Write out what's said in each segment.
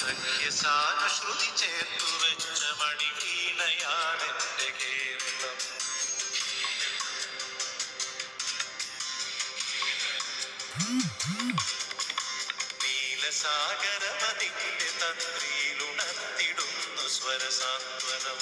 സഖ്യസാനുശ്രുതി ചേർത്തു വെച്ച മണിവീണയാണെന്റെ കേരളം നീലസാഗരമതിന്റെ തന്ത്രിയിലുണർത്തിടുന്നു സ്വരസാന്ത്വനം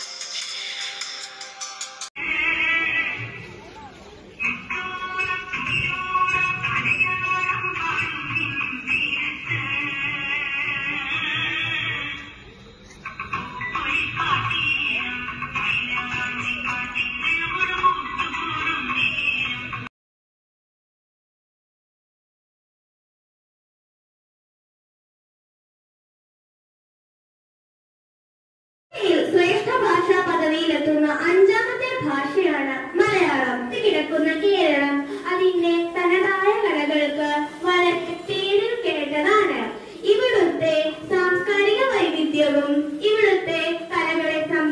ശ്രേഷ്ഠ ഭാഷാ പദവിയിലെത്തുന്ന അഞ്ചാമത്തെ ഭാഷയാണ് മലയാളം കിടക്കുന്ന കേരളം അതിന്റെ തനതായ കലകൾക്ക് വളരെ പേരിൽ കേട്ടതാണ് ഇവിടുത്തെ സാംസ്കാരിക വൈവിധ്യവും ഇവിടുത്തെ കലകളെ സം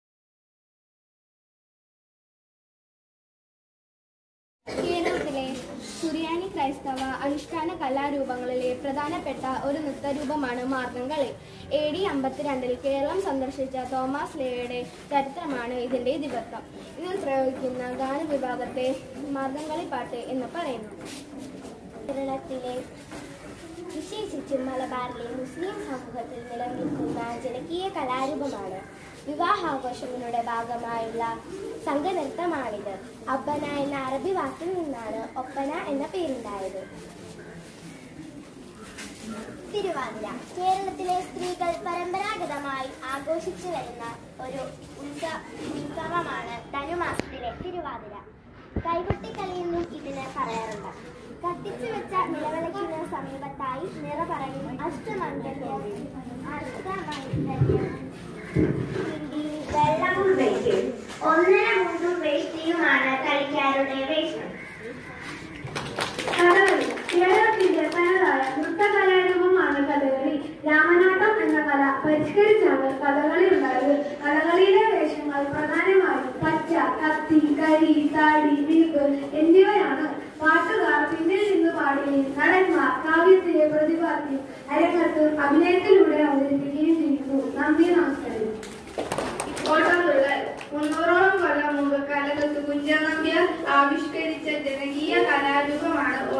കേരളത്തിലെ സുറിയാനി ക്രൈസ്തവ അനുഷ്ഠാന കലാരൂപങ്ങളിലെ പ്രധാനപ്പെട്ട ഒരു നൃത്തരൂപമാണ് മാർഗംകളി എ ഡി അമ്പത്തിരണ്ടിൽ കേരളം സന്ദർശിച്ച തോമസ് ലേയുടെ ചരിത്രമാണ് ഇതിന്റെ ഇതിവൃത്തം ഇതിൽ പ്രയോഗിക്കുന്ന ഗാനവിഭാഗത്തെ മാർഗംകളി പാട്ട് എന്ന് പറയുന്നു കേരളത്തിലെ വിശേഷിച്ചും മലബാറിലെ മുസ്ലിം സമൂഹത്തിൽ നിലനിൽക്കുന്ന ജനകീയ കലാരൂപമാണ് വിവാഹാഘോഷങ്ങളുടെ ഭാഗമായുള്ള സംഘനൃത്തമാണിത് അബ്ബന എന്ന അറബി വാക്കിൽ നിന്നാണ് ഒപ്പന എന്ന പേരുണ്ടായത് തിരുവാതിര കേരളത്തിലെ സ്ത്രീകൾ പരമ്പരാഗതമായി ആഘോഷിച്ചു വരുന്ന ഒരു ഉത്സവ ഉത്സവമാണ് ധനുമാസത്തിലെ തിരുവാതിര കൈകൊട്ടിക്കളിയെന്നും ഇതിന് പറയാറുണ്ട് കത്തിച്ചു വെച്ച നിലവിളക്കിന് സമീപത്തായി നിറപറയും അഷ്ടമംഗല്യം അഷ്ടമംഗല്യം വെള്ളവും വെയ്ക്കും ഒന്നര മുണ്ടും വേഷ്ടിയുമാണ് കളിക്കാരുടെ വേഷം കഥകളി കേരളത്തിന്റെ തനതായ നൃത്തകലാരൂപമാണ് കഥകളി രാമനാട്ടം എന്ന കല പരിഷ്കരിച്ചാണ് കഥകളി ഉണ്ടായത് കഥകളിയിലെ വേഷങ്ങൾ പ്രധാനമായും പച്ച കത്തി കരി താടി വീപ്പ് എന്നിവയാണ് പാട്ടുകാർ പിന്നിൽ നിന്ന് പാടുകയും നടന്മാർ കാവ്യത്തിലെ പ്രതിപാദ്യം അരങ്ങത്ത് അഭിനയത്തിലൂടെ അവതരിപ്പിക്കുകയും ചെയ്യുന്നു നന്ദി നമസ്കാരം ഓട്ടംതുള്ളൽ മുന്നൂറോളം കൊല്ലം മുമ്പ് കലകത്ത് കുഞ്ചനമ്പ്യാർ ആവിഷ്കരിച്ച ജനകീയ കലാരൂപമാണ്